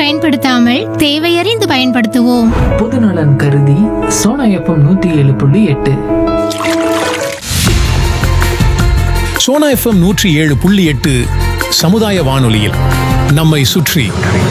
பயன்படுத்தாமல் தேவையறிந்து பயன்படுத்துவோம் பொதுநலன் கருதி சோனா எஃப்எம் நூத்தி ஏழு புள்ளி எட்டு சோனா எஃப்எம் நூற்றி ஏழு புள்ளி எட்டு சமுதாய வானொலியில் நம்மை சுற்றி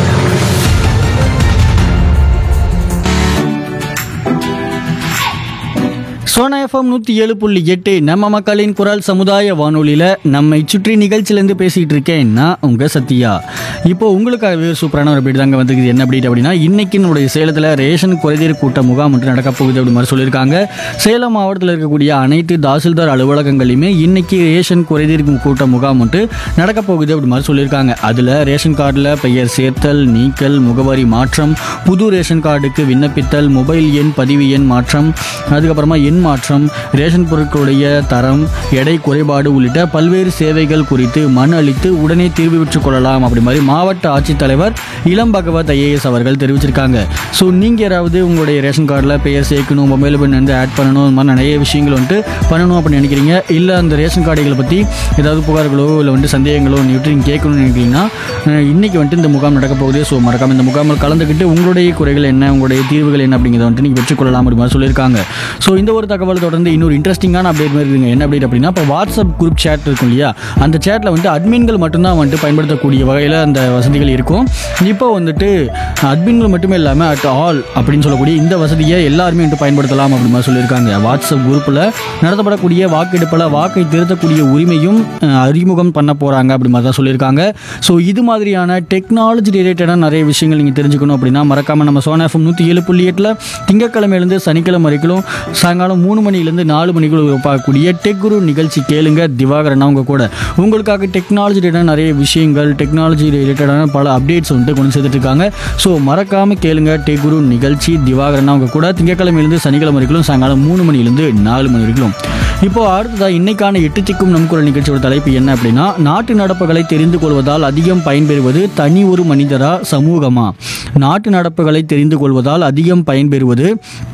சோனா எஃப்எம் நூற்றி ஏழு புள்ளி எட்டு நம்ம மக்களின் குரல் சமுதாய வானொலியில் நம்மை சுற்றி நிகழ்ச்சியிலேருந்து பேசிகிட்டு இருக்கேன் நான் உங்கள் சத்யா இப்போ உங்களுக்காகவே ஒரு சூப்பரான ஒரு அப்டேட் தாங்க வந்துருக்குது என்ன அப்டேட் அப்படின்னா இன்னைக்கு நம்முடைய சேலத்தில் ரேஷன் குறைதீர் கூட்ட முகாம் ஒன்று நடக்க போகுது அப்படி மாதிரி சொல்லியிருக்காங்க சேலம் மாவட்டத்தில் இருக்கக்கூடிய அனைத்து தாசில்தார் அலுவலகங்களையுமே இன்னைக்கு ரேஷன் குறைதீர் கூட்ட முகாம் ஒன்று நடக்க போகுது அப்படி மாதிரி சொல்லியிருக்காங்க அதில் ரேஷன் கார்டில் பெயர் சேர்த்தல் நீக்கல் முகவரி மாற்றம் புது ரேஷன் கார்டுக்கு விண்ணப்பித்தல் மொபைல் எண் பதிவு எண் மாற்றம் அதுக்கப்புறமா எண் மாற்றம் ரேஷன் பொருட்களுடைய தரம் எடை குறைபாடு உள்ளிட்ட பல்வேறு சேவைகள் குறித்து மனு அளித்து உடனே தீர்வு பெற்றுக் கொள்ளலாம் அப்படி மாதிரி மாவட்ட ஆட்சித்தலைவர் இளம் பகவத் ஐஏஎஸ் அவர்கள் தெரிவிச்சிருக்காங்க ஸோ நீங்கள் யாராவது உங்களுடைய ரேஷன் கார்டில் பெயர் சேர்க்கணும் மொபைல் எண் வந்து ஆட் பண்ணணும் இந்த மாதிரி நிறைய விஷயங்கள் வந்துட்டு பண்ணணும் அப்படின்னு நினைக்கிறீங்க இல்லை அந்த ரேஷன் கார்டுகளை பற்றி ஏதாவது புகார்களோ இல்லை வந்து சந்தேகங்களோ வந்துட்டு நீங்கள் கேட்கணும்னு நினைக்கிறீங்கன்னா அஹ், இன்னைக்கு வந்துட்டு இந்த முகாம் நடக்க போகுது ஸோ மறக்காம இந்த முகாமில் கலந்துக்கிட்டு உங்களுடைய குறைகள் என்ன உங்களுடைய தீர்வுகள் என்ன அப்படிங்கிறத வந்துட்டு நீங்கள் பெற்றுக்கொள்ளலாம் அப்படி மாதிரி சொல்லியிருக்காங்க ஸோ இந்த ஒரு தகவல் தொடர்ந்து இன்னொரு இன்ட்ரெஸ்டிங்கான அப்டேட் மாதிரி இருக்குங்க என்ன அப்டேட் அப்படின்னா இப்போ வாட்ஸ்அப் குரூப் சேட் இருக்கும் இல்லையா அந்த சேட்டில் வந்துட்டு அட்மின்கள் மட்டும்தான் வந்துட்டு பயன்படுத்தக்கூடிய வகையில் அந்த வசதிகள் இருக்கும் இப்போ வந்துட்டு அட்மின்கள் மட்டுமே இல்லாமல் அட் ஆல் அப்படின்னு சொல்லக்கூடிய இந்த வசதியை எல்லாருமே வந்துட்டு பயன்படுத்தலாம் அப்படி மாதிரி சொல்லியிருக்காங்க வாட்ஸ்அப் குரூப்பில் நடத்தப்படக்கூடிய வாக்கெடுப்பில் வாக்கை திருத்தக்கூடிய உரிமையும் அஹ், அறிமுகம் பண்ண போகிறாங்க அப்படி மாதிரி தான் சொல்லியிருக்காங்க ஸோ இது மாதிரியான டெக்னாலஜி ரிலேட்டடான நிறைய விஷயங்கள் நீங்கள் தெரிஞ்சுக்கணும் அப்படின்னா மறக்காமல் நம்ம சோனா எஃப்எம் நூற்றி ஏழு புள்ளி எட்டில் திங்கக்கிழமையிலேருந்து சனிக்கிழமை வரைக்கும் சாயங்காலம் மூணு மணிலேருந்து நாலு மணிக்குள்ள பார்க்கக்கூடிய டெக் குரு நிகழ்ச்சி கேளுங்க திவாகரன் அவங்க கூட உங்களுக்காக டெக்னாலஜி ரிலேட்டடான நிறைய விஷயங்கள் டெக்னாலஜி ரிலேட்டடான பல அப்டேட்ஸ் வந்துட்டு கொண்டு சேர்த்துட்டு இருக்காங்க ஸோ மறக்காமல் கேளுங்க டெக் குரு நிகழ்ச்சி திவாகரன் அவங்க கூட திங்கக்கிழமையிலேருந்து சனிக்கிழமை வரைக்கும் சாயங்காலம் மூணு மணிலேருந்து நாலு மணி வரைக்கும் இப்போ அடுத்ததா இன்னைக்கான எட்டு திக்கும் நம் குரல் நிகழ்ச்சியோட தலைப்பு என்ன அப்படின்னா நாட்டு நடப்புகளை தெரிந்து கொள்வதால் அதிகம் பயன்பெறுவது தனி ஒரு மனிதரா சமூகமா நாட்டு நடப்புகளை தெரிந்து கொள்வதால் அதிகம் பயன்பெறுவது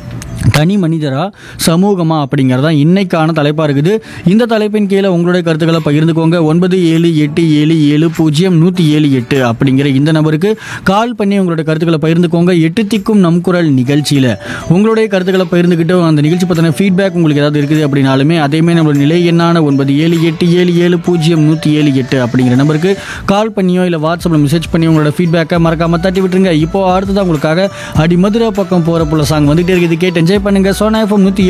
தனி மனிதரா சமூகமா அப்படிங்கிறதா இன்னைக்கான தலைப்பாக இருக்குது இந்த தலைப்பின் கீழே உங்களுடைய கருத்துக்களை பகிர்ந்துக்கோங்க ஒன்பது ஏழு எட்டு ஏழு ஏழு பூஜ்ஜியம் நூற்றி ஏழு எட்டு அப்படிங்கிற இந்த நம்பருக்கு கால் பண்ணி உங்களுடைய கருத்துக்களை பகிர்ந்துக்கோங்க எட்டு திக்கும் நம் குரல் நிகழ்ச்சியில் உங்களுடைய கருத்துக்களை பகிர்ந்துக்கிட்டு அந்த நிகழ்ச்சி பற்றின ஃபீட்பேக் உங்களுக்கு ஏதாவது இருக்குது அப்படின்னாலுமே அதேமே நம்மளோட நிலை எண்ணான ஒன்பது ஏழு எட்டு ஏழு ஏழு பூஜ்ஜியம் நூற்றி ஏழு எட்டு அப்படிங்கிற நம்பருக்கு கால் பண்ணியோ இல்லை வாட்ஸ்அப்பில் மெசேஜ் பண்ணி உங்களோட ஃபீட்பேக்கை மறக்காம தட்டி விட்டுருங்க இப்போ அடுத்ததான் உங்களுக்காக அடி மதுரை பக்கம் போகிற புள்ள சாங் வந்துகிட்டே இருக்குது கேட்டு என்ஜாய் பண்ணுங்க சோனா எஃப்எம் நூற்றி